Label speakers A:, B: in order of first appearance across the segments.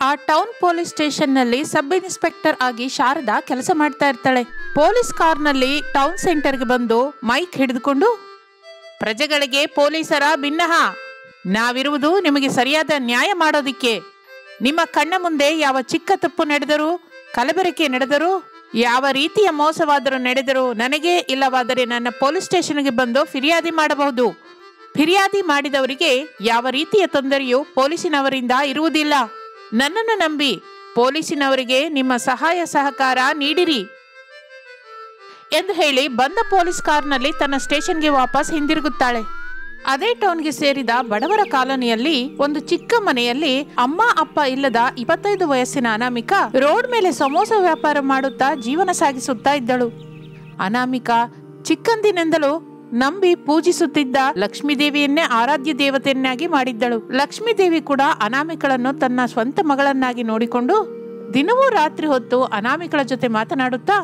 A: ಆ town police ಸ್ಟೇಷನ್ನಲ್ಲಿ sub inspector ಆಗಿ ಶಾರದಾ ಕೆಲಸ ಮಾಡ್ತಾ ಇರ್ತಾಳೆ ಪೊಲೀಸ್ ಕಾರ್ನಲ್ಲಿ ಟೌನ್ ಸೆಂಟರ್ಗೆ ಬಂದು ಮೈಕ್ ಹಿಡಿದುಕೊಂಡು ಪ್ರಜೆಗಳಿಗೆ ಪೊಲೀಸರ ಭಿನ್ನಹ ನಾವಿರುವುದು ನಿಮಗೆ ಸರಿಯಾದ ನ್ಯಾಯ ಮಾಡೋದಿಕ್ಕೆ ನಿಮ್ಮ ಕಣ್ಣ ಮುಂದೆ ಯಾವ ಚಿಕ್ಕ ತಪ್ಪು ನಡೆದರೂ ಕಲಬೆರಕೆ ನಡೆದರೂ ಯಾವ ರೀತಿಯ ಮೋಸವಾದರೂ ನಡೆದರೂ ನನಗೆ ಇಲ್ಲವಾದರೆ ನನ್ನ ಪೊಲೀಸ್ ಸ್ಟೇಷನ್ಗೆ ಬಂದು ಫಿರ್ಯಾದಿ ಮಾಡಬಹುದು ಫಿರ್ಯಾದಿ ಮಾಡಿದವರಿಗೆ ಯಾವ ರೀತಿಯ ತೊಂದರೆಯೂ ಪೊಲೀಸಿನವರಿಂದ ಇರುವುದಿಲ್ಲ ನನ್ನನ್ನು ನಂಬಿ ಪೊಲೀಸಿನವರಿಗೆ ನಿಮ್ಮ ಸಹಾಯ ಸಹಕಾರ ನೀಡಿರಿ ಎಂದು ಹೇಳಿ ಬಂದ ಪೊಲೀಸ್ ಕಾರ್ನಲ್ಲಿ ತನ್ನ ಸ್ಟೇಷನ್ಗೆ ವಾಪಸ್ ಹಿಂದಿರುಗುತ್ತಾಳೆ ಅದೇ ಟೌನ್ಗೆ ಸೇರಿದ ಬಡವರ ಕಾಲೋನಿಯಲ್ಲಿ ಒಂದು ಚಿಕ್ಕ ಮನೆಯಲ್ಲಿ ಅಮ್ಮ ಅಪ್ಪ ಇಲ್ಲದ ಇಪ್ಪತ್ತೈದು ವಯಸ್ಸಿನ ಅನಾಮಿಕಾ ರೋಡ್ ಮೇಲೆ ಸಮೋಸ ವ್ಯಾಪಾರ ಮಾಡುತ್ತಾ ಜೀವನ ಸಾಗಿಸುತ್ತಾ ಇದ್ದಳು ಅನಾಮಿಕಾ ಚಿಕ್ಕಂದಿನಿಂದಲೂ ನಂಬಿ ಪೂಜಿಸುತ್ತಿದ್ದ ಲಕ್ಷ್ಮೀ ದೇವಿಯನ್ನೇ ಆರಾಧ್ಯ ದೇವತೆಯನ್ನಾಗಿ ಮಾಡಿದ್ದಳು ಲಕ್ಷ್ಮೀ ದೇವಿ ಕೂಡ ಅನಾಮಿಕಳನ್ನು ತನ್ನ ಸ್ವಂತ ಮಗಳನ್ನಾಗಿ ನೋಡಿಕೊಂಡು ದಿನವೂ ರಾತ್ರಿ ಹೊತ್ತು ಅನಾಮಿಕಳ ಜೊತೆ ಮಾತನಾಡುತ್ತಾ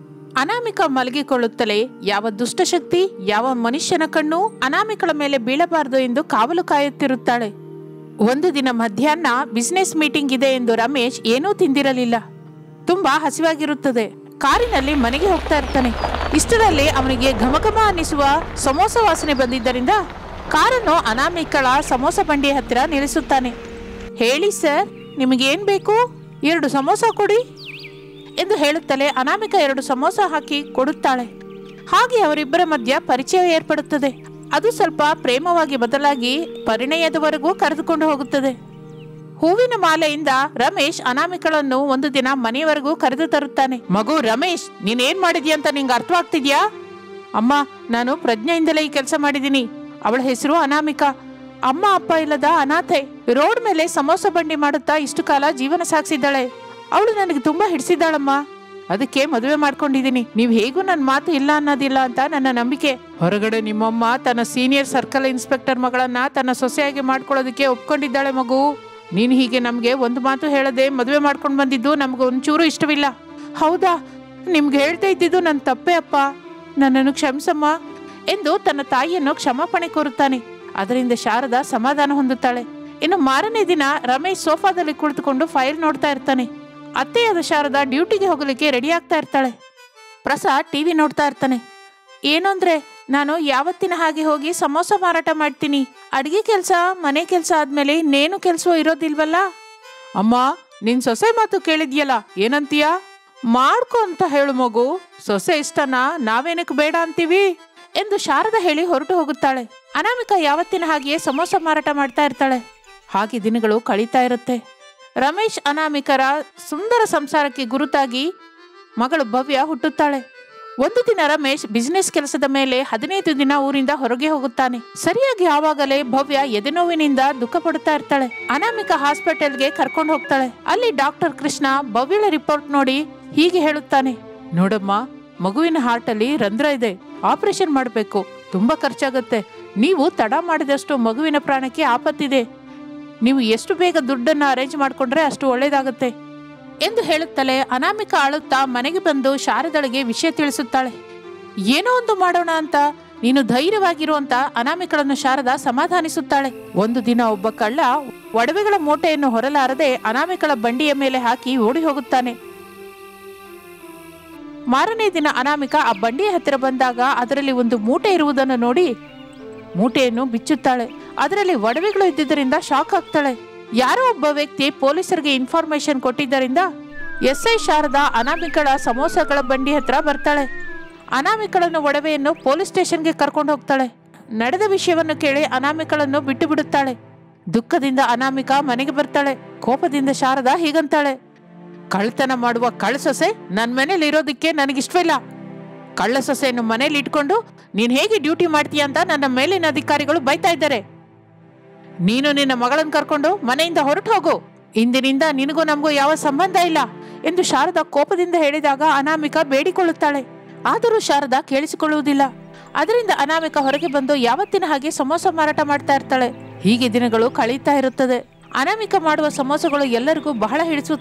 A: ಅನಾಮಿಕ ಮಲಗಿಕೊಳ್ಳುತ್ತಲೇ ಯಾವ ದುಷ್ಟಶಕ್ತಿ ಯಾವ ಮನುಷ್ಯನ ಕಣ್ಣು ಅನಾಮಿಕಳ ಮೇಲೆ ಬೀಳಬಾರದು ಎಂದು ಕಾವಲು ಕಾಯುತ್ತಿರುತ್ತಾಳೆ ಒಂದು ದಿನ ಮಧ್ಯಾಹ್ನ ಬಿಸಿನೆಸ್ ಮೀಟಿಂಗ್ ಇದೆ ಎಂದು ರಮೇಶ್ ಏನೂ ತಿಂದಿರಲಿಲ್ಲ ತುಂಬಾ ಹಸಿವಾಗಿರುತ್ತದೆ ಕಾರಿನಲ್ಲಿ ಮನೆಗೆ ಹೋಗ್ತಾ ಇರ್ತಾನೆ ಇಷ್ಟರಲ್ಲಿ ಅವನಿಗೆ ಘಮಘಮ ಅನ್ನಿಸುವ ಸಮೋಸ ವಾಸನೆ ಬಂದಿದ್ದರಿಂದ ಕಾರನ್ನು ಅನಾಮಿಕಳ ಸಮೋಸ ಬಂಡಿಯ ಹತ್ತಿರ ನಿಲ್ಲಿಸುತ್ತಾನೆ ಹೇಳಿ ಸರ್ ನಿಮಗೇನ್ ಬೇಕು ಎರಡು ಸಮೋಸ ಕೊಡಿ ಎಂದು ಹೇಳುತ್ತಲೇ ಅನಾಮಿಕ ಎರಡು ಸಮೋಸ ಹಾಕಿ ಕೊಡುತ್ತಾಳೆ ಹಾಗೆ ಅವರಿಬ್ಬರ ಮಧ್ಯ ಪರಿಚಯ ಏರ್ಪಡುತ್ತದೆ ಅದು ಸ್ವಲ್ಪ ಪ್ರೇಮವಾಗಿ ಬದಲಾಗಿ ಪರಿಣಯದವರೆಗೂ ಕರೆದುಕೊಂಡು ಹೋಗುತ್ತದೆ ಹೂವಿನ ಮಾಲೆಯಿಂದ ರಮೇಶ್ ಅನಾಮಿಕಳನ್ನು ಒಂದು ದಿನ ಮನೆಯವರೆಗೂ ಕರೆದು ತರುತ್ತಾನೆ ಮಗು ರಮೇಶ್ ನೀನೇನ್ ಮಾಡಿದ್ಯಾ ಅಂತ ನಿಂಗೆ ಅರ್ಥವಾಗ್ತಿದ್ಯಾ ಅಮ್ಮ ನಾನು ಪ್ರಜ್ಞೆಯಿಂದಲೇ ಈ ಕೆಲಸ ಮಾಡಿದ್ದೀನಿ ಅವಳ ಹೆಸರು ಅನಾಮಿಕಾ ಅಮ್ಮ ಅಪ್ಪ ಇಲ್ಲದ ಅನಾಥೆ ರೋಡ್ ಮೇಲೆ ಸಮೋಸ ಬಂಡಿ ಮಾಡುತ್ತಾ ಇಷ್ಟು ಕಾಲ ಜೀವನ ಸಾಗಿಸಿದ್ದಾಳೆ ಅವಳು ನನಗೆ ತುಂಬಾ ಹಿಡಿಸಿದ್ದಾಳಮ್ಮ ಅದಕ್ಕೆ ಮದುವೆ ಮಾಡ್ಕೊಂಡಿದ್ದೀನಿ ನೀವು ಹೇಗೂ ನನ್ನ ಮಾತು ಇಲ್ಲ ಅನ್ನೋದಿಲ್ಲ ಅಂತ ನನ್ನ ನಂಬಿಕೆ ಹೊರಗಡೆ ನಿಮ್ಮಮ್ಮ ತನ್ನ ಸೀನಿಯರ್ ಸರ್ಕಲ್ ಇನ್ಸ್ಪೆಕ್ಟರ್ ಮಗಳನ್ನ ತನ್ನ ಸೊಸೆಯಾಗಿ ಮಾಡ್ಕೊಳ್ಳೋದಕ್ಕೆ ಒಪ್ಕೊಂಡಿದ್ದಾಳೆ ಮಗು ನೀನು ಹೀಗೆ ನಮಗೆ ಒಂದು ಮಾತು ಹೇಳದೆ ಮದುವೆ ಮಾಡ್ಕೊಂಡು ಬಂದಿದ್ದು ನಮ್ಗೆ ಒಂಚೂರು ಇಷ್ಟವಿಲ್ಲ ಹೌದಾ ನಿಮ್ಗೆ ಹೇಳ್ತಾ ಇದ್ದಿದ್ದು ನನ್ನ ತಪ್ಪೇ ಅಪ್ಪ ನನ್ನನ್ನು ಕ್ಷಮಿಸಮ್ಮ ಎಂದು ತನ್ನ ತಾಯಿಯನ್ನು ಕ್ಷಮಾಪಣೆ ಕೋರುತ್ತಾನೆ ಅದರಿಂದ ಶಾರದಾ ಸಮಾಧಾನ ಹೊಂದುತ್ತಾಳೆ ಇನ್ನು ಮಾರನೇ ದಿನ ರಮೇಶ್ ಸೋಫಾದಲ್ಲಿ ಕುಳಿತುಕೊಂಡು ಫೈಲ್ ನೋಡ್ತಾ ಇರ್ತಾನೆ ಅತ್ತೆಯಾದ ಶಾರದಾ ಡ್ಯೂಟಿಗೆ ಹೋಗಲಿಕ್ಕೆ ರೆಡಿ ಆಗ್ತಾ ಇರ್ತಾಳೆ ಪ್ರಸಾದ್ ಟಿವಿ ನೋಡ್ತಾ ಇರ್ತಾನೆ ಏನು ಅಂದ್ರೆ ನಾನು ಯಾವತ್ತಿನ ಹಾಗೆ ಹೋಗಿ ಸಮೋಸ ಮಾರಾಟ ಮಾಡ್ತೀನಿ ಅಡಿಗೆ ಕೆಲಸ ಮನೆ ಕೆಲಸ ಆದ್ಮೇಲೆ ಇನ್ನೇನು ಕೆಲಸ ಇರೋದಿಲ್ವಲ್ಲ ಅಮ್ಮ ನಿನ್ ಸೊಸೆ ಮಾತು ಕೇಳಿದ್ಯಲ್ಲ ಏನಂತೀಯ ಮಾಡ್ಕೊ ಅಂತ ಹೇಳು ಮಗು ಸೊಸೆ ಇಷ್ಟನಾ ನಾವೇನಕ್ಕೆ ಬೇಡ ಅಂತೀವಿ ಎಂದು ಶಾರದಾ ಹೇಳಿ ಹೊರಟು ಹೋಗುತ್ತಾಳೆ ಅನಾಮಿಕಾ ಯಾವತ್ತಿನ ಹಾಗೆಯೇ ಸಮೋಸ ಮಾರಾಟ ಮಾಡ್ತಾ ಇರ್ತಾಳೆ ಹಾಗೆ ದಿನಗಳು ಕಳೀತಾ ಇರುತ್ತೆ ರಮೇಶ್ ಅನಾಮಿಕರ ಸುಂದರ ಸಂಸಾರಕ್ಕೆ ಗುರುತಾಗಿ ಮಗಳು ಭವ್ಯ ಹುಟ್ಟುತ್ತಾಳೆ ಒಂದು ದಿನ ರಮೇಶ್ ಬಿಸಿನೆಸ್ ಕೆಲಸದ ಮೇಲೆ ಹದಿನೈದು ದಿನ ಊರಿಂದ ಹೊರಗೆ ಹೋಗುತ್ತಾನೆ ಸರಿಯಾಗಿ ಆವಾಗಲೇ ಭವ್ಯ ಎದೆನೋವಿನಿಂದ ದುಃಖ ಪಡುತ್ತಾ ಇರ್ತಾಳೆ ಅನಾಮಿಕ ಹಾಸ್ಪಿಟಲ್ಗೆ ಕರ್ಕೊಂಡು ಹೋಗ್ತಾಳೆ ಅಲ್ಲಿ ಡಾಕ್ಟರ್ ಕೃಷ್ಣ ಭವ್ಯಳ ರಿಪೋರ್ಟ್ ನೋಡಿ ಹೀಗೆ ಹೇಳುತ್ತಾನೆ ನೋಡಮ್ಮ ಮಗುವಿನ ಹಾರ್ಟ್ ಅಲ್ಲಿ ರಂಧ್ರ ಇದೆ ಆಪರೇಷನ್ ಮಾಡಬೇಕು ತುಂಬಾ ಖರ್ಚಾಗತ್ತೆ ನೀವು ತಡ ಮಾಡಿದಷ್ಟು ಮಗುವಿನ ಪ್ರಾಣಕ್ಕೆ ಆಪತ್ತಿದೆ ನೀವು ಎಷ್ಟು ಬೇಗ ದುಡ್ಡನ್ನು ಅರೇಂಜ್ ಮಾಡಿಕೊಂಡ್ರೆ ಅಷ್ಟು ಒಳ್ಳೇದಾಗತ್ತೆ ಎಂದು ಹೇಳುತ್ತಲೇ ಅನಾಮಿಕ ಅಳುತ್ತಾ ಮನೆಗೆ ಬಂದು ಶಾರದಳಿಗೆ ವಿಷಯ ತಿಳಿಸುತ್ತಾಳೆ ಏನೋ ಒಂದು ಮಾಡೋಣ ಅಂತ ನೀನು ಧೈರ್ಯವಾಗಿರು ಅಂತ ಅನಾಮಿಕಳನ್ನು ಶಾರದಾ ಸಮಾಧಾನಿಸುತ್ತಾಳೆ ಒಂದು ದಿನ ಒಬ್ಬ ಕಳ್ಳ ಒಡವೆಗಳ ಮೂಟೆಯನ್ನು ಹೊರಲಾರದೆ ಅನಾಮಿಕಳ ಬಂಡಿಯ ಮೇಲೆ ಹಾಕಿ ಓಡಿ ಹೋಗುತ್ತಾನೆ ಮಾರನೇ ದಿನ ಅನಾಮಿಕ ಆ ಬಂಡಿಯ ಹತ್ತಿರ ಬಂದಾಗ ಅದರಲ್ಲಿ ಒಂದು ಮೂಟೆ ಇರುವುದನ್ನು ನೋಡಿ ಮೂಟೆಯನ್ನು ಬಿಚ್ಚುತ್ತಾಳೆ ಅದರಲ್ಲಿ ಒಡವೆಗಳು ಇದ್ದಿದ್ದರಿಂದ ಶಾಕ್ ಆಗ್ತಾಳೆ ಯಾರೋ ಒಬ್ಬ ವ್ಯಕ್ತಿ ಪೊಲೀಸರಿಗೆ ಇನ್ಫಾರ್ಮೇಶನ್ ಕೊಟ್ಟಿದ್ದರಿಂದ ಎಸ್ ಐ ಶಾರದಾ ಅನಾಮಿಕಳ ಸಮೋಸಗಳ ಬಂಡಿ ಹತ್ರ ಬರ್ತಾಳೆ ಅನಾಮಿಕಳನ್ನು ಒಡವೆಯನ್ನು ಪೊಲೀಸ್ ಸ್ಟೇಷನ್ಗೆ ಕರ್ಕೊಂಡು ಹೋಗ್ತಾಳೆ ನಡೆದ ವಿಷಯವನ್ನು ಕೇಳಿ ಅನಾಮಿಕಳನ್ನು ಬಿಟ್ಟು ಬಿಡುತ್ತಾಳೆ ದುಃಖದಿಂದ ಅನಾಮಿಕ ಮನೆಗೆ ಬರ್ತಾಳೆ ಕೋಪದಿಂದ ಶಾರದಾ ಹೀಗಂತಾಳೆ ಕಳ್ತನ ಮಾಡುವ ಕಳ್ಳ ಸೊಸೆ ನನ್ನ ಮನೇಲಿ ಇರೋದಕ್ಕೆ ನನಗಿಷ್ಟವಿಲ್ಲ ಕಳ್ಳ ಸೊಸೆಯನ್ನು ಮನೇಲಿ ಇಟ್ಕೊಂಡು ನೀನ್ ಹೇಗೆ ಡ್ಯೂಟಿ ಮಾಡ್ತೀಯ ಅಂತ ನನ್ನ ಮೇಲಿನ ಅಧಿಕಾರಿಗಳು ಬೈತಾ ಇದ್ದಾರೆ ನೀನು ನಿನ್ನ ಮಗಳನ್ನ ಕರ್ಕೊಂಡು ಮನೆಯಿಂದ ಹೊರಟು ಹೋಗು ಇಂದಿನಿಂದ ನಿನಗೂ ನಮಗೂ ಯಾವ ಸಂಬಂಧ ಇಲ್ಲ ಎಂದು ಶಾರದಾ ಕೋಪದಿಂದ ಹೇಳಿದಾಗ ಅನಾಮಿಕ ಬೇಡಿಕೊಳ್ಳುತ್ತಾಳೆ ಆದರೂ ಶಾರದಾ ಕೇಳಿಸಿಕೊಳ್ಳುವುದಿಲ್ಲ ಅದರಿಂದ ಅನಾಮಿಕ ಹೊರಗೆ ಬಂದು ಯಾವತ್ತಿನ ಹಾಗೆ ಸಮೋಸ ಮಾರಾಟ ಮಾಡ್ತಾ ಇರ್ತಾಳೆ ಹೀಗೆ ದಿನಗಳು ಕಳೀತಾ ಇರುತ್ತದೆ ಅನಾಮಿಕ ಮಾಡುವ ಸಮೋಸಗಳು ಎಲ್ಲರಿಗೂ ಬಹಳ ಹಿಡಿಸುತ್ತದೆ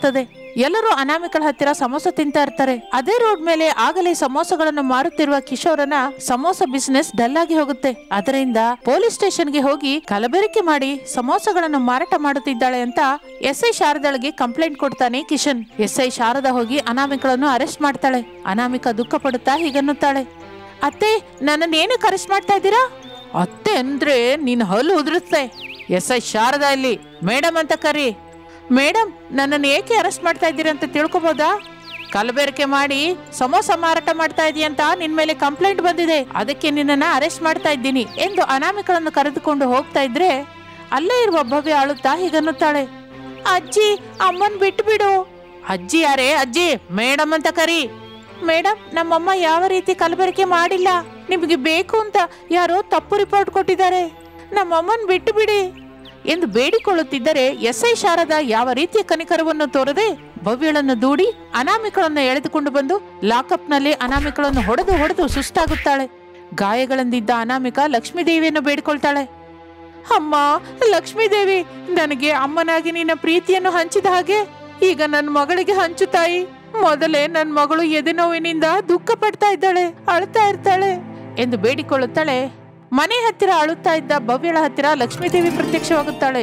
A: ಎಲ್ಲರೂ ಅನಾಮಿಕಳ ಹತ್ತಿರ ಸಮೋಸ ತಿಂತಾ ಇರ್ತಾರೆ ಅದೇ ರೋಡ್ ಮೇಲೆ ಆಗಲೇ ಸಮೋಸಗಳನ್ನು ಮಾರುತ್ತಿರುವ ಕಿಶೋರನ ಸಮೋಸ ಬಿಸಿನೆಸ್ ಡಲ್ ಆಗಿ ಹೋಗುತ್ತೆ ಅದರಿಂದ ಪೊಲೀಸ್ ಸ್ಟೇಷನ್ಗೆ ಹೋಗಿ ಕಲಬೆರಕೆ ಮಾಡಿ ಸಮೋಸಗಳನ್ನು ಮಾರಾಟ ಮಾಡುತ್ತಿದ್ದಾಳೆ ಅಂತ ಎಸ್ ಐ ಶಾರದಾಳಿಗೆ ಕಂಪ್ಲೇಂಟ್ ಕೊಡ್ತಾನೆ ಕಿಶನ್ ಎಸ್ ಐ ಶಾರದಾ ಹೋಗಿ ಅನಾಮಿಕಳನ್ನು ಅರೆಸ್ಟ್ ಮಾಡ್ತಾಳೆ ಅನಾಮಿಕ ದುಃಖ ಪಡುತ್ತಾ ಹೀಗನ್ನುತ್ತಾಳೆ ಅತ್ತೆ ನನ್ನನ್ನು ಏನಕ್ಕೆ ಅರೆಸ್ಟ್ ಮಾಡ್ತಾ ಇದ್ದೀರಾ ಅತ್ತೆ ಅಂದ್ರೆ ನೀನ್ ಹಲ್ಲು ಉದುರುತ್ತೆ ಎಸ್ ಐ ಶಾರದಾ ಇಲ್ಲಿ ಮೇಡಮ್ ಅಂತ ಕರಿ ಮೇಡಮ್ ನನ್ನನ್ನು ಏಕೆ ಅರೆಸ್ಟ್ ಮಾಡ್ತಾ ಇದ್ದೀರಿ ಅಂತ ತಿಳ್ಕೊಬೋದಾ ಕಲಬೆರಕೆ ಮಾಡಿ ಸಮೋಸ ಮಾರಾಟ ಮಾಡ್ತಾ ಇದೀಯಂತ ನಿನ್ ಮೇಲೆ ಕಂಪ್ಲೇಂಟ್ ಬಂದಿದೆ ಅದಕ್ಕೆ ನಿನ್ನನ್ನ ಅರೆಸ್ಟ್ ಮಾಡ್ತಾ ಇದ್ದೀನಿ ಎಂದು ಅನಾಮಿಕಳನ್ನು ಕರೆದುಕೊಂಡು ಹೋಗ್ತಾ ಇದ್ರೆ ಅಲ್ಲೇ ಇರುವ ಭವ್ಯ ಅಳುತ್ತಾ ಹೀಗನ್ನುತ್ತಾಳೆ ಅಜ್ಜಿ ಅಮ್ಮನ್ ಬಿಟ್ಟು ಬಿಡು ಅಜ್ಜಿ ಯಾರೇ ಅಜ್ಜಿ ಮೇಡಮ್ ಅಂತ ಕರಿ ಮೇಡಮ್ ನಮ್ಮಮ್ಮ ಯಾವ ರೀತಿ ಕಲಬೆರಕೆ ಮಾಡಿಲ್ಲ ನಿಮಗೆ ಬೇಕು ಅಂತ ಯಾರೋ ತಪ್ಪು ರಿಪೋರ್ಟ್ ಕೊಟ್ಟಿದ್ದಾರೆ ನಮ್ಮಮ್ಮನ್ ಬಿಟ್ಟು ಬಿಡಿ ಎಂದು ಬೇಡಿಕೊಳ್ಳುತ್ತಿದ್ದರೆ ಎಸ್ ಐ ಶಾರದಾ ಯಾವ ರೀತಿಯ ಕನಿಕರವನ್ನು ತೋರದೆ ಭವ್ಯಳನ್ನು ದೂಡಿ ಅನಾಮಿಕಳನ್ನು ಎಳೆದುಕೊಂಡು ಬಂದು ಲಾಕಪ್ನಲ್ಲಿ ಅನಾಮಿಕಳನ್ನು ಹೊಡೆದು ಹೊಡೆದು ಸುಸ್ತಾಗುತ್ತಾಳೆ ಗಾಯಗಳಿಂದಿದ್ದ ಅನಾಮಿಕ ಲಕ್ಷ್ಮೀದೇವಿಯನ್ನು ಬೇಡಿಕೊಳ್ತಾಳೆ ಅಮ್ಮ ಲಕ್ಷ್ಮೀದೇವಿ ನನಗೆ ಅಮ್ಮನಾಗಿ ನಿನ್ನ ಪ್ರೀತಿಯನ್ನು ಹಂಚಿದ ಹಾಗೆ ಈಗ ನನ್ನ ಮಗಳಿಗೆ ಹಂಚು ತಾಯಿ ಮೊದಲೇ ನನ್ನ ಮಗಳು ಎದೆ ನೋವಿನಿಂದ ದುಃಖ ಪಡ್ತಾ ಇದ್ದಾಳೆ ಅಳ್ತಾ ಇರ್ತಾಳೆ ಎಂದು ಬೇಡಿಕೊಳ್ಳುತ್ತಾಳೆ ಮನೆ ಹತ್ತಿರ ಅಳುತ್ತಾ ಇದ್ದ ಭವ್ಯಳ ಹತ್ತಿರ ಲಕ್ಷ್ಮೀದೇವಿ ಪ್ರತ್ಯಕ್ಷವಾಗುತ್ತಾಳೆ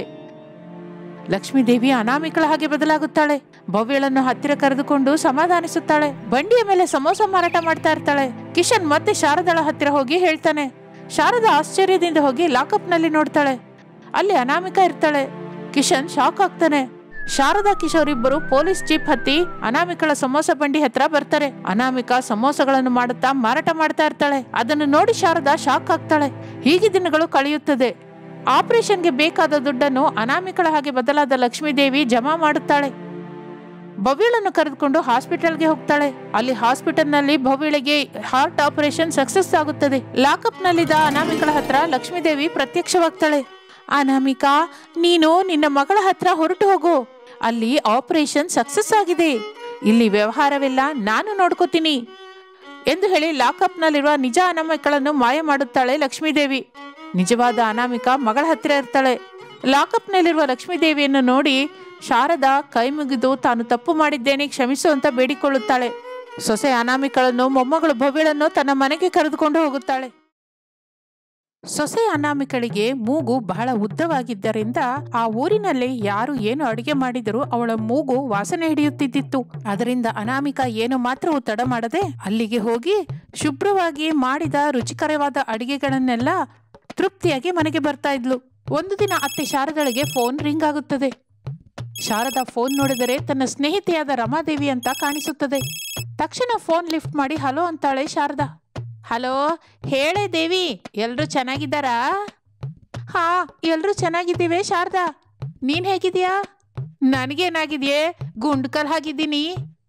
A: ಲಕ್ಷ್ಮೀದೇವಿ ಅನಾಮಿಕಳ ಹಾಗೆ ಬದಲಾಗುತ್ತಾಳೆ ಭವ್ಯಳನ್ನು ಹತ್ತಿರ ಕರೆದುಕೊಂಡು ಸಮಾಧಾನಿಸುತ್ತಾಳೆ ಬಂಡಿಯ ಮೇಲೆ ಸಮೋಸ ಮಾರಾಟ ಮಾಡ್ತಾ ಇರ್ತಾಳೆ ಕಿಶನ್ ಮತ್ತೆ ಶಾರದಾಳ ಹತ್ತಿರ ಹೋಗಿ ಹೇಳ್ತಾನೆ ಶಾರದಾ ಆಶ್ಚರ್ಯದಿಂದ ಹೋಗಿ ಲಾಕಪ್ ನಲ್ಲಿ ನೋಡ್ತಾಳೆ ಅಲ್ಲಿ ಅನಾಮಿಕಾ ಇರ್ತಾಳೆ ಕಿಶನ್ ಶಾಕ್ ಆಗ್ತಾನೆ ಶಾರದಾ ಕಿಶೋರ್ ಇಬ್ಬರು ಪೊಲೀಸ್ ಜೀಪ್ ಹತ್ತಿ ಅನಾಮಿಕಳ ಸಮೋಸ ಬಂಡಿ ಹತ್ರ ಬರ್ತಾರೆ ಅನಾಮಿಕಾ ಸಮೋಸಗಳನ್ನು ಮಾಡುತ್ತಾ ಮಾರಾಟ ಮಾಡ್ತಾ ಇರ್ತಾಳೆ ಅದನ್ನು ನೋಡಿ ಶಾರದಾ ಶಾಕ್ ಆಗ್ತಾಳೆ ಹೀಗೆ ದಿನಗಳು ಕಳೆಯುತ್ತದೆ ಆಪರೇಷನ್ಗೆ ಬೇಕಾದ ದುಡ್ಡನ್ನು ಅನಾಮಿಕಳ ಹಾಗೆ ಬದಲಾದ ಲಕ್ಷ್ಮೀದೇವಿ ಜಮಾ ಮಾಡುತ್ತಾಳೆ ಭವ್ಯಳನ್ನು ಕರೆದುಕೊಂಡು ಹಾಸ್ಪಿಟಲ್ಗೆ ಹೋಗ್ತಾಳೆ ಅಲ್ಲಿ ಹಾಸ್ಪಿಟಲ್ನಲ್ಲಿ ಭವ್ಯಳಿಗೆ ಹಾರ್ಟ್ ಆಪರೇಷನ್ ಸಕ್ಸಸ್ ಆಗುತ್ತದೆ ಲಾಕಪ್ ನಲ್ಲಿದ್ದ ಅನಾಮಿಕಳ ಹತ್ರ ಲಕ್ಷ್ಮೀದೇವಿ ಪ್ರತ್ಯಕ್ಷವಾಗ್ತಾಳೆ ಅನಾಮಿಕಾ ನೀನು ನಿನ್ನ ಮಗಳ ಹತ್ರ ಹೊರಟು ಹೋಗು ಅಲ್ಲಿ ಆಪರೇಷನ್ ಸಕ್ಸಸ್ ಆಗಿದೆ ಇಲ್ಲಿ ವ್ಯವಹಾರವೆಲ್ಲ ನಾನು ನೋಡ್ಕೋತೀನಿ ಎಂದು ಹೇಳಿ ಲಾಕಪ್ನಲ್ಲಿರುವ ನಿಜ ಅನಾಮಿಕಳನ್ನು ಮಾಯ ಮಾಡುತ್ತಾಳೆ ಲಕ್ಷ್ಮೀದೇವಿ ನಿಜವಾದ ಅನಾಮಿಕ ಮಗಳ ಹತ್ತಿರ ಇರ್ತಾಳೆ ಲಾಕಪ್ನಲ್ಲಿರುವ ಲಕ್ಷ್ಮೀದೇವಿಯನ್ನು ನೋಡಿ ಶಾರದಾ ಕೈ ಮುಗಿದು ತಾನು ತಪ್ಪು ಮಾಡಿದ್ದೇನೆ ಕ್ಷಮಿಸು ಅಂತ ಬೇಡಿಕೊಳ್ಳುತ್ತಾಳೆ ಸೊಸೆ ಅನಾಮಿಕಳನ್ನು ಮೊಮ್ಮಗಳು ಭವ್ಯಳನ್ನು ತನ್ನ ಮನೆಗೆ ಕರೆದುಕೊಂಡು ಹೋಗುತ್ತಾಳೆ ಸೊಸೆ ಅನಾಮಿಕಳಿಗೆ ಮೂಗು ಬಹಳ ಉದ್ದವಾಗಿದ್ದರಿಂದ ಆ ಊರಿನಲ್ಲಿ ಯಾರು ಏನು ಅಡಿಗೆ ಮಾಡಿದರೂ ಅವಳ ಮೂಗು ವಾಸನೆ ಹಿಡಿಯುತ್ತಿದ್ದಿತ್ತು ಅದರಿಂದ ಅನಾಮಿಕ ಏನು ಮಾತ್ರವೂ ತಡ ಮಾಡದೆ ಅಲ್ಲಿಗೆ ಹೋಗಿ ಶುಭ್ರವಾಗಿ ಮಾಡಿದ ರುಚಿಕರವಾದ ಅಡಿಗೆಗಳನ್ನೆಲ್ಲ ತೃಪ್ತಿಯಾಗಿ ಮನೆಗೆ ಬರ್ತಾ ಇದ್ಲು ಒಂದು ದಿನ ಅತ್ತೆ ಶಾರದಳಿಗೆ ಫೋನ್ ರಿಂಗ್ ಆಗುತ್ತದೆ ಶಾರದಾ ಫೋನ್ ನೋಡಿದರೆ ತನ್ನ ಸ್ನೇಹಿತೆಯಾದ ರಮಾದೇವಿ ಅಂತ ಕಾಣಿಸುತ್ತದೆ ತಕ್ಷಣ ಫೋನ್ ಲಿಫ್ಟ್ ಮಾಡಿ ಹಲೋ ಅಂತಾಳೆ ಶಾರದಾ ಹಲೋ ಹೇಳೆ ದೇವಿ ಎಲ್ರು ಚೆನ್ನಾಗಿದ್ದಾರಾ ಹಾ ಎಲ್ರು ಚೆನ್ನಾಗಿದ್ದೀವಿ ಶಾರದಾ ನೀನ್ ಹೇಗಿದ್ಯಾ ನನಗೇನಾಗಿದೆಯೇ ಗುಂಡ್ಕಲ್ ಹಾಗಿದ್ದೀನಿ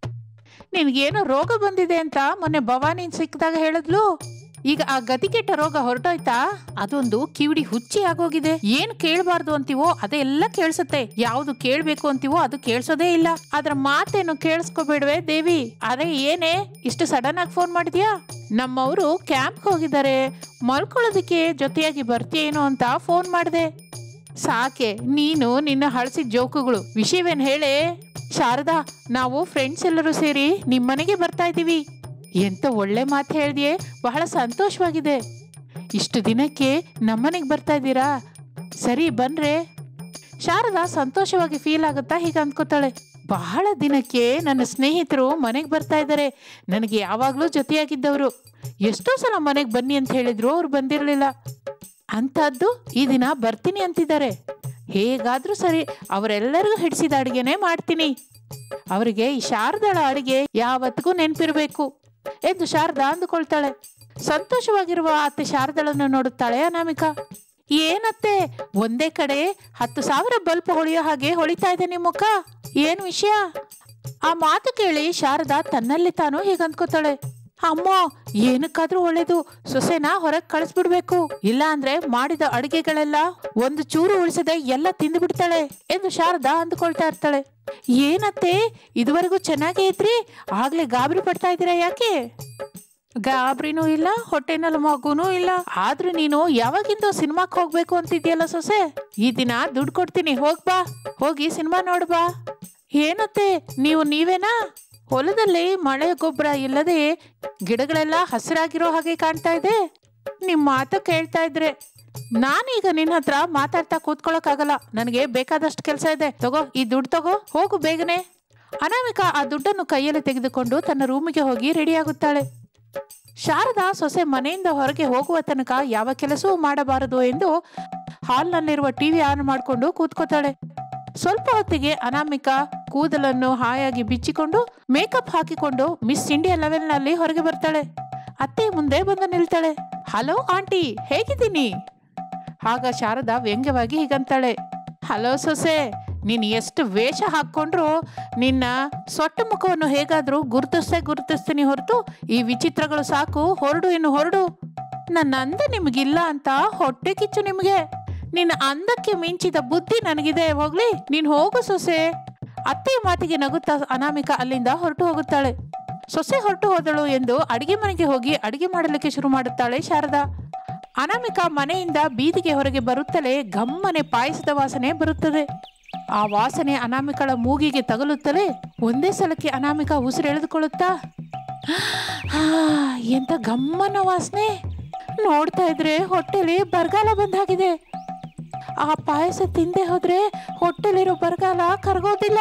A: ನಿನ್ಗೇನೋ ರೋಗ ಬಂದಿದೆ ಅಂತ ಮೊನ್ನೆ ಭವಾನಿ ಸಿಕ್ಕಿದಾಗ ಹೇಳಿದ್ಲು ಈಗ ಆ ಗತಿಗೆಟ್ಟ ರೋಗ ಹೊರಟೋಯ್ತಾ ಅದೊಂದು ಕಿವಿಡಿ ಹುಚ್ಚಿ ಆಗೋಗಿದೆ ಏನ್ ಕೇಳಬಾರ್ದು ಅಂತೀವೋ ಅದೆಲ್ಲ ಕೇಳಿಸುತ್ತೆ ಯಾವ್ದು ಕೇಳ್ಬೇಕು ಅಂತೀವೋ ಅದು ಕೇಳಿಸೋದೇ ಇಲ್ಲ ಅದ್ರ ಮಾತೇನು ಕೇಳಿಸ್ಕೋಬೇಡ್ವೆ ದೇವಿ ಅರೆ ಏನೇ ಇಷ್ಟು ಸಡನ್ ಆಗಿ ಫೋನ್ ಮಾಡಿದ್ಯಾ ನಮ್ಮವರು ಕ್ಯಾಂಪ್ ಹೋಗಿದ್ದಾರೆ ಮಲ್ಕೊಳ್ಳೋದಕ್ಕೆ ಜೊತೆಯಾಗಿ ಬರ್ತೀಯೇನೋ ಅಂತ ಫೋನ್ ಮಾಡಿದೆ ಸಾಕೆ ನೀನು ನಿನ್ನ ಹಳಸಿದ ಜೋಕುಗಳು ವಿಷಯವೇನ್ ಹೇಳೆ ಶಾರದಾ ನಾವು ಫ್ರೆಂಡ್ಸ್ ಎಲ್ಲರೂ ಸೇರಿ ನಿಮ್ಮನೆಗೆ ಬರ್ತಾ ಇದ್ದೀವಿ ಎಂತ ಒಳ್ಳೆ ಮಾತು ಹೇಳಿದೆಯೇ ಬಹಳ ಸಂತೋಷವಾಗಿದೆ ಇಷ್ಟು ದಿನಕ್ಕೆ ನಮ್ಮನೆಗೆ ಬರ್ತಾ ಇದ್ದೀರಾ ಸರಿ ಬನ್ರೆ ಶಾರದಾ ಸಂತೋಷವಾಗಿ ಫೀಲ್ ಆಗುತ್ತಾ ಹೀಗೆ ಅಂದ್ಕೋತಾಳೆ ಬಹಳ ದಿನಕ್ಕೆ ನನ್ನ ಸ್ನೇಹಿತರು ಮನೆಗೆ ಬರ್ತಾ ಇದ್ದಾರೆ ನನಗೆ ಯಾವಾಗಲೂ ಜೊತೆಯಾಗಿದ್ದವರು ಎಷ್ಟೋ ಸಲ ಮನೆಗೆ ಬನ್ನಿ ಅಂತ ಹೇಳಿದ್ರು ಅವ್ರು ಬಂದಿರಲಿಲ್ಲ ಅಂಥದ್ದು ಈ ದಿನ ಬರ್ತೀನಿ ಅಂತಿದ್ದಾರೆ ಹೇಗಾದ್ರೂ ಸರಿ ಅವರೆಲ್ಲರಿಗೂ ಹಿಡಿಸಿದ ಅಡುಗೆನೇ ಮಾಡ್ತೀನಿ ಅವರಿಗೆ ಈ ಶಾರದಾಳ ಅಡಿಗೆ ಯಾವತ್ತಿಗೂ ನೆನಪಿರಬೇಕು ಎಂದು ಶಾರದಾ ಅಂದುಕೊಳ್ತಾಳೆ ಸಂತೋಷವಾಗಿರುವ ಅತ್ತೆ ಶಾರದಾಳನ್ನು ನೋಡುತ್ತಾಳೆ ಅನಾಮಿಕಾ ಏನತ್ತೆ ಒಂದೇ ಕಡೆ ಹತ್ತು ಸಾವಿರ ಬಲ್ಪ್ ಹೊಳೆಯೋ ಹಾಗೆ ಹೊಳಿತಾ ಇದೆ ನಿಮ್ಮ ಮುಖ ಏನು ವಿಷಯ ಆ ಮಾತು ಕೇಳಿ ಶಾರದಾ ತನ್ನಲ್ಲಿ ತಾನು ಹೀಗೆ ಅಂದ್ಕೋತಾಳೆ ಅಮ್ಮ ಏನಕ್ಕಾದ್ರೂ ಒಳ್ಳೇದು ಸೊಸೆನ ಹೊರಗೆ ಕಳಿಸ್ಬಿಡ್ಬೇಕು ಇಲ್ಲ ಅಂದ್ರೆ ಮಾಡಿದ ಅಡಿಗೆಗಳೆಲ್ಲ ಒಂದು ಚೂರು ಉಳಿಸದೆ ಎಲ್ಲ ತಿಂದು ಬಿಡ್ತಾಳೆ ಎಂದು ಶಾರದಾ ಅಂದುಕೊಳ್ತಾ ಇರ್ತಾಳೆ ಏನತ್ತೆ ಇದುವರೆಗೂ ಚೆನ್ನಾಗೇ ಇದ್ರಿ ಆಗ್ಲೇ ಗಾಬರಿ ಪಡ್ತಾ ಇದ್ದೀರಾ ಯಾಕೆ ಗಾಬ್ರಿನೂ ಇಲ್ಲ ಹೊಟ್ಟೆನಲ್ಲಿ ಮಗುನೂ ಇಲ್ಲ ಆದ್ರೂ ನೀನು ಯಾವಾಗಿಂದ ಸಿನಿಮಾಕ್ ಹೋಗ್ಬೇಕು ಅಂತಿದ್ಯಲ್ಲ ಸೊಸೆ ಈ ದಿನ ದುಡ್ಡು ಕೊಡ್ತೀನಿ ಹೋಗ್ ಬಾ ಹೋಗಿ ಸಿನಿಮಾ ನೋಡ್ ಬಾ ಏನತ್ತೆ ನೀವು ನೀವೇನಾ ಹೊಲದಲ್ಲಿ ಮಳೆ ಗೊಬ್ಬರ ಇಲ್ಲದೆ ಗಿಡಗಳೆಲ್ಲ ಹಸಿರಾಗಿರೋ ಹಾಗೆ ಕಾಣ್ತಾ ಇದೆ ನಿಮ್ಮ ಮಾತು ಕೇಳ್ತಾ ಇದ್ರೆ ನಾನೀಗ ನಿನ್ನ ಹತ್ರ ಮಾತಾಡ್ತಾ ಕೂತ್ಕೊಳ್ಳೋಕ್ಕಾಗಲ್ಲ ನನಗೆ ಬೇಕಾದಷ್ಟು ಕೆಲಸ ಇದೆ ತಗೋ ಈ ದುಡ್ಡು ತಗೋ ಹೋಗು ಬೇಗನೆ ಅನಾಮಿಕಾ ಆ ದುಡ್ಡನ್ನು ಕೈಯಲ್ಲಿ ತೆಗೆದುಕೊಂಡು ತನ್ನ ರೂಮಿಗೆ ಹೋಗಿ ರೆಡಿಯಾಗುತ್ತಾಳೆ ಶಾರದಾ ಸೊಸೆ ಮನೆಯಿಂದ ಹೊರಗೆ ಹೋಗುವ ತನಕ ಯಾವ ಕೆಲಸವೂ ಮಾಡಬಾರದು ಎಂದು ಹಾಲ್ನಲ್ಲಿರುವ ಟಿವಿ ಆನ್ ಮಾಡಿಕೊಂಡು ಕೂತ್ಕೋತಾಳೆ ಸ್ವಲ್ಪ ಹೊತ್ತಿಗೆ ಅನಾಮಿಕಾ ಕೂದಲನ್ನು ಹಾಯಾಗಿ ಬಿಚ್ಚಿಕೊಂಡು ಮೇಕಪ್ ಹಾಕಿಕೊಂಡು ಮಿಸ್ ಇಂಡಿಯಾ ಲೆವೆಲ್ನಲ್ಲಿ ಹೊರಗೆ ಬರ್ತಾಳೆ ಅತ್ತೆ ಮುಂದೆ ಬಂದು ನಿಲ್ತಾಳೆ ಹಲೋ ಆಂಟಿ ಹೇಗಿದ್ದೀನಿ ಆಗ ಶಾರದಾ ವ್ಯಂಗ್ಯವಾಗಿ ಹೀಗಂತಾಳೆ ಹಲೋ ಸೊಸೆ ನೀನು ಎಷ್ಟು ವೇಷ ಹಾಕ್ಕೊಂಡ್ರು ನಿನ್ನ ಸೊಟ್ಟ ಮುಖವನ್ನು ಹೇಗಾದ್ರೂ ಗುರುತಿಸ್ತೇ ಗುರುತಿಸ್ತೀನಿ ಹೊರತು ಈ ವಿಚಿತ್ರಗಳು ಸಾಕು ಹೊರಡು ಇನ್ನು ಹೊರಡು ನನ್ನ ಅಂದ ನಿಮಗಿಲ್ಲ ಅಂತ ಹೊಟ್ಟೆ ಕಿಚ್ಚು ನಿಮಗೆ ನಿನ್ನ ಅಂದಕ್ಕೆ ಮಿಂಚಿದ ಬುದ್ಧಿ ನನಗಿದೆ ಹೋಗ್ಲಿ ನೀನು ಹೋಗು ಸೊಸೆ ಅತ್ತೆಯ ಮಾತಿಗೆ ನಗುತ್ತಾ ಅನಾಮಿಕ ಅಲ್ಲಿಂದ ಹೊರಟು ಹೋಗುತ್ತಾಳೆ ಸೊಸೆ ಹೊರಟು ಹೋದಳು ಎಂದು ಅಡಿಗೆ ಮನೆಗೆ ಹೋಗಿ ಅಡಿಗೆ ಮಾಡಲಿಕ್ಕೆ ಶುರು ಮಾಡುತ್ತಾಳೆ ಶಾರದಾ ಅನಾಮಿಕ ಮನೆಯಿಂದ ಬೀದಿಗೆ ಹೊರಗೆ ಬರುತ್ತಲೇ ಗಮ್ಮನೆ ಪಾಯಸದ ವಾಸನೆ ಬರುತ್ತದೆ ಆ ವಾಸನೆ ಅನಾಮಿಕಳ ಮೂಗಿಗೆ ತಗಲುತ್ತಲೇ ಒಂದೇ ಸಲಕ್ಕೆ ಅನಾಮಿಕ ಉಸಿರೆಳೆದುಕೊಳ್ಳುತ್ತಾ "ಹಾ, ಎಂತ ಗಮ್ಮನ ವಾಸನೆ ನೋಡ್ತಾ ಇದ್ರೆ ಹೊಟ್ಟೆಲಿ ಬರಗಾಲ ಬಂದಾಗಿದೆ ಆ ಪಾಯಸ ತಿಂದೆ ಹೋದ್ರೆ ಹೊಟ್ಟೆಲಿರೋ ಬರಗಾಲ ಕರಗೋದಿಲ್ಲ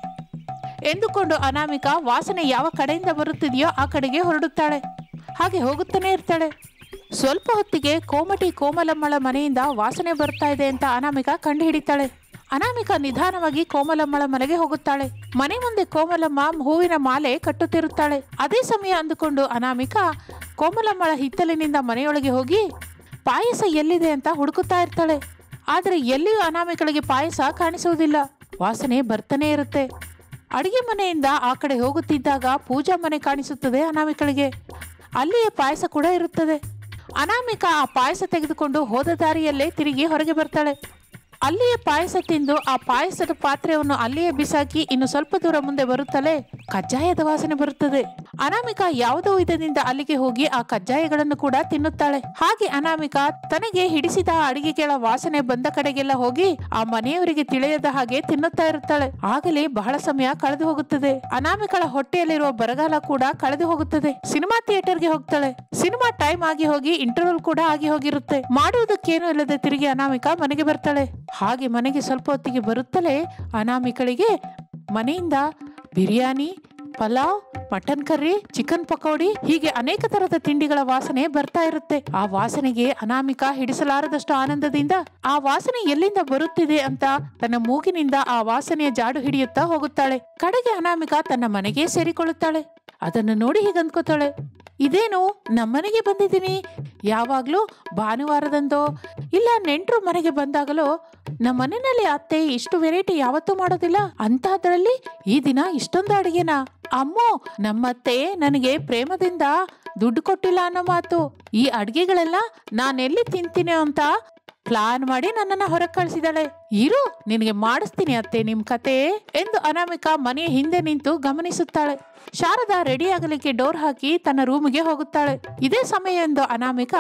A: ಎಂದುಕೊಂಡು ಅನಾಮಿಕ ವಾಸನೆ ಯಾವ ಕಡೆಯಿಂದ ಬರುತ್ತಿದೆಯೋ ಆ ಕಡೆಗೆ ಹೊರಡುತ್ತಾಳೆ ಹಾಗೆ ಹೋಗುತ್ತಾನೆ ಇರ್ತಾಳೆ ಸ್ವಲ್ಪ ಹೊತ್ತಿಗೆ ಕೋಮಟಿ ಕೋಮಲಮ್ಮಳ ಮನೆಯಿಂದ ವಾಸನೆ ಬರ್ತಾ ಇದೆ ಅಂತ ಅನಾಮಿಕ ಕಂಡು ಹಿಡಿತಾಳೆ ಅನಾಮಿಕ ನಿಧಾನವಾಗಿ ಕೋಮಲಮ್ಮಳ ಮನೆಗೆ ಹೋಗುತ್ತಾಳೆ ಮನೆ ಮುಂದೆ ಕೋಮಲಮ್ಮ ಹೂವಿನ ಮಾಲೆ ಕಟ್ಟುತ್ತಿರುತ್ತಾಳೆ ಅದೇ ಸಮಯ ಅಂದುಕೊಂಡು ಅನಾಮಿಕ ಕೋಮಲಮ್ಮಳ ಹಿತ್ತಲಿನಿಂದ ಮನೆಯೊಳಗೆ ಹೋಗಿ ಪಾಯಸ ಎಲ್ಲಿದೆ ಅಂತ ಹುಡುಕುತ್ತಾ ಇರ್ತಾಳೆ ಆದರೆ ಎಲ್ಲಿಯೂ ಅನಾಮಿಕಳಿಗೆ ಪಾಯಸ ಕಾಣಿಸುವುದಿಲ್ಲ ವಾಸನೆ ಬರ್ತಾನೆ ಇರುತ್ತೆ ಅಡಿಗೆ ಮನೆಯಿಂದ ಆ ಕಡೆ ಹೋಗುತ್ತಿದ್ದಾಗ ಪೂಜಾ ಮನೆ ಕಾಣಿಸುತ್ತದೆ ಅನಾಮಿಕಳಿಗೆ ಅಲ್ಲಿಯೇ ಪಾಯಸ ಕೂಡ ಇರುತ್ತದೆ ಅನಾಮಿಕ ಆ ಪಾಯಸ ತೆಗೆದುಕೊಂಡು ಹೋದ ದಾರಿಯಲ್ಲೇ ತಿರುಗಿ ಹೊರಗೆ ಬರ್ತಾಳೆ ಅಲ್ಲಿಯೇ ಪಾಯಸ ತಿಂದು ಆ ಪಾಯಸದ ಪಾತ್ರೆಯನ್ನು ಅಲ್ಲಿಯೇ ಬಿಸಾಕಿ ಇನ್ನು ಸ್ವಲ್ಪ ದೂರ ಮುಂದೆ ಬರುತ್ತಲೇ ಕಜ್ಜಾಯದ ವಾಸನೆ ಬರುತ್ತದೆ ಅನಾಮಿಕ ಯಾವುದೋ ವಿಧದಿಂದ ಅಲ್ಲಿಗೆ ಹೋಗಿ ಆ ಕಜ್ಜಾಯಗಳನ್ನು ಕೂಡ ತಿನ್ನುತ್ತಾಳೆ ಹಾಗೆ ಅನಾಮಿಕ ತನಗೆ ಹಿಡಿಸಿದ ಆ ಅಡಿಗೆಗಳ ವಾಸನೆ ಬಂದ ಕಡೆಗೆಲ್ಲ ಹೋಗಿ ಆ ಮನೆಯವರಿಗೆ ತಿಳಿಯದ ಹಾಗೆ ತಿನ್ನುತ್ತಾ ಇರುತ್ತಾಳೆ ಆಗಲೇ ಬಹಳ ಸಮಯ ಕಳೆದು ಹೋಗುತ್ತದೆ ಅನಾಮಿಕಳ ಹೊಟ್ಟೆಯಲ್ಲಿರುವ ಬರಗಾಲ ಕೂಡ ಕಳೆದು ಹೋಗುತ್ತದೆ ಸಿನಿಮಾ ಥಿಯೇಟರ್ಗೆ ಹೋಗ್ತಾಳೆ ಸಿನಿಮಾ ಟೈಮ್ ಆಗಿ ಹೋಗಿ ಇಂಟರ್ವಲ್ ಕೂಡ ಆಗಿ ಹೋಗಿರುತ್ತೆ ಮಾಡುವುದಕ್ಕೇನು ಇಲ್ಲದೆ ತಿರುಗಿ ಅನಾಮಿಕ ಮನೆಗೆ ಬರ್ತಾಳೆ ಹಾಗೆ ಮನೆಗೆ ಸ್ವಲ್ಪ ಹೊತ್ತಿಗೆ ಬರುತ್ತಲೇ ಅನಾಮಿಕಳಿಗೆ ಮನೆಯಿಂದ biryani pulao mutton curry chicken pakodi ಹೀಗೆ ಅನೇಕ ತರದ ತಿಂಡಿಗಳ ವಾಸನೆ ಬರ್ತಾ ಇರುತ್ತೆ ಆ ವಾಸನೆಗೆ ಅನಾಮಿಕ ಹಿಡಿಸಲಾರದಷ್ಟು ಆನಂದದಿಂದ ಆ ವಾಸನೆ ಎಲ್ಲಿಂದ ಬರುತ್ತಿದೆ ಅಂತ ತನ್ನ ಮೂಗಿನಿಂದ ಆ ವಾಸನೆಯ ಜಾಡು ಹಿಡಿಯುತ್ತಾ ಹೋಗುತ್ತಾಳೆ ಕಡೆಗೆ ಅನಾಮಿಕ ತನ್ನ ಮನೆಗೆ ಸೇರಿಕೊಳ್ಳುತ್ತಾಳೆ ಅದನ್ನು ನೋಡಿ ಹೀಗೆ ಅಂದ್ಕೋತಾಳೆ ಇದೇನು ನಮ್ಮನೆಗೆ ಬಂದಿದ್ದೀನಿ ಯಾವಾಗಲೂ ಭಾನುವಾರದಂದೋ ಇಲ್ಲ ನೆಂಟರು ಮನೆಗೆ ಬಂದಾಗಲೋ ನಮ್ಮ ಮನೆಯಲ್ಲಿ ಅತ್ತೆ ಇಷ್ಟು ವೆರೈಟಿ ಯಾವತ್ತೂ ಮಾಡೋದಿಲ್ಲ ಅಂತಹದ್ರಲ್ಲಿ ಈ ದಿನ ಇಷ್ಟೊಂದು ಅಡಿಗೆನಾ ಅಮ್ಮೋ ನಮ್ಮತ್ತೆ ನನಗೆ ಪ್ರೇಮದಿಂದ ದುಡ್ಡು ಕೊಟ್ಟಿಲ್ಲ ಅನ್ನೋ ಮಾತು ಈ ಅಡ್ಗೆಗಳೆಲ್ಲ ನಾನೆಲ್ಲಿ ತಿಂತೀನಿ ಅಂತ ಪ್ಲಾನ್ ಮಾಡಿ ನನ್ನನ್ನ ಹೊರಗೆ ಕಳಿಸಿದಾಳೆ ಇರು ನಿನಗೆ ಮಾಡಿಸ್ತೀನಿ ಅತ್ತೆ ನಿಮ್ ಕತೆ ಎಂದು ಅನಾಮಿಕ ಮನೆಯ ಹಿಂದೆ ನಿಂತು ಗಮನಿಸುತ್ತಾಳೆ ಶಾರದಾ ರೆಡಿ ಆಗಲಿಕ್ಕೆ ಡೋರ್ ಹಾಕಿ ತನ್ನ ರೂಮಿಗೆ ಹೋಗುತ್ತಾಳೆ ಇದೇ ಸಮಯ ಎಂದು ಅನಾಮಿಕ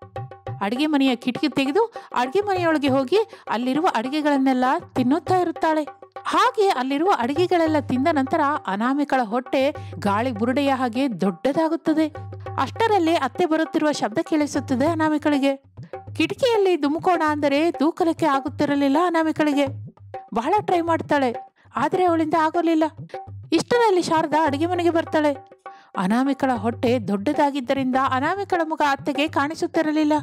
A: ಅಡಿಗೆ ಮನೆಯ ಕಿಟಕಿ ತೆಗೆದು ಅಡಿಗೆ ಮನೆಯೊಳಗೆ ಹೋಗಿ ಅಲ್ಲಿರುವ ಅಡಿಗೆಗಳನ್ನೆಲ್ಲ ತಿನ್ನುತ್ತಾ ಇರುತ್ತಾಳೆ ಹಾಗೆ ಅಲ್ಲಿರುವ ಅಡಿಗೆಗಳೆಲ್ಲ ತಿಂದ ನಂತರ ಅನಾಮಿಕಳ ಹೊಟ್ಟೆ ಗಾಳಿ ಬುರುಡೆಯ ಹಾಗೆ ದೊಡ್ಡದಾಗುತ್ತದೆ ಅಷ್ಟರಲ್ಲಿ ಅತ್ತೆ ಬರುತ್ತಿರುವ ಶಬ್ದ ಕೇಳಿಸುತ್ತದೆ ಅನಾಮಿಕಳಿಗೆ ಕಿಟಕಿಯಲ್ಲಿ ಧುಮುಕೋಣ ಅಂದರೆ ತೂಕಲಕ್ಕೆ ಆಗುತ್ತಿರಲಿಲ್ಲ ಅನಾಮಿಕಳಿಗೆ ಬಹಳ ಟ್ರೈ ಮಾಡ್ತಾಳೆ ಆದರೆ ಅವಳಿಂದ ಆಗೋಲಿಲ್ಲ ಇಷ್ಟರಲ್ಲಿ ಶಾರದಾ ಅಡಿಗೆ ಮನೆಗೆ ಬರ್ತಾಳೆ ಅನಾಮಿಕಳ ಹೊಟ್ಟೆ ದೊಡ್ಡದಾಗಿದ್ದರಿಂದ ಅನಾಮಿಕಳ ಮುಖ ಅತ್ತೆಗೆ ಕಾಣಿಸುತ್ತಿರಲಿಲ್ಲ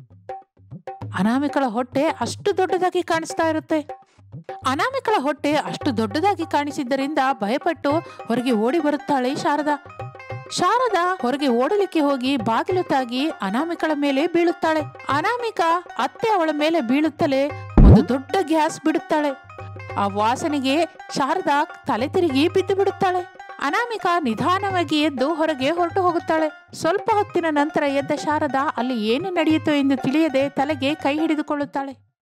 A: ಅನಾಮಿಕಳ ಹೊಟ್ಟೆ ಅಷ್ಟು ದೊಡ್ಡದಾಗಿ ಕಾಣಿಸ್ತಾ ಇರುತ್ತೆ ಅನಾಮಿಕಳ ಹೊಟ್ಟೆ ಅಷ್ಟು ದೊಡ್ಡದಾಗಿ ಕಾಣಿಸಿದ್ದರಿಂದ ಭಯಪಟ್ಟು ಹೊರಗೆ ಓಡಿ ಬರುತ್ತಾಳೆ ಶಾರದಾ ಶಾರದಾ ಹೊರಗೆ ಓಡಲಿಕ್ಕೆ ಹೋಗಿ ಬಾಗಿಲು ತಾಗಿ ಅನಾಮಿಕಳ ಮೇಲೆ ಬೀಳುತ್ತಾಳೆ ಅನಾಮಿಕ ಅತ್ತೆ ಅವಳ ಮೇಲೆ ಬೀಳುತ್ತಲೇ ಒಂದು ದೊಡ್ಡ ಗ್ಯಾಸ್ ಬಿಡುತ್ತಾಳೆ ಆ ವಾಸನೆಗೆ ಶಾರದಾ ತಲೆ ತಿರುಗಿ ಬಿದ್ದು ಬಿಡುತ್ತಾಳೆ ಅನಾಮಿಕ ನಿಧಾನವಾಗಿ ಎದ್ದು ಹೊರಗೆ ಹೊರಟು ಹೋಗುತ್ತಾಳೆ ಸ್ವಲ್ಪ ಹೊತ್ತಿನ ನಂತರ ಎದ್ದ ಶಾರದಾ ಅಲ್ಲಿ ಏನು ನಡೆಯಿತು ಎಂದು ತಿಳಿಯದೆ ತಲೆಗೆ ಕೈ ಹಿಡಿದುಕೊಳ್ಳುತ್ತಾಳೆ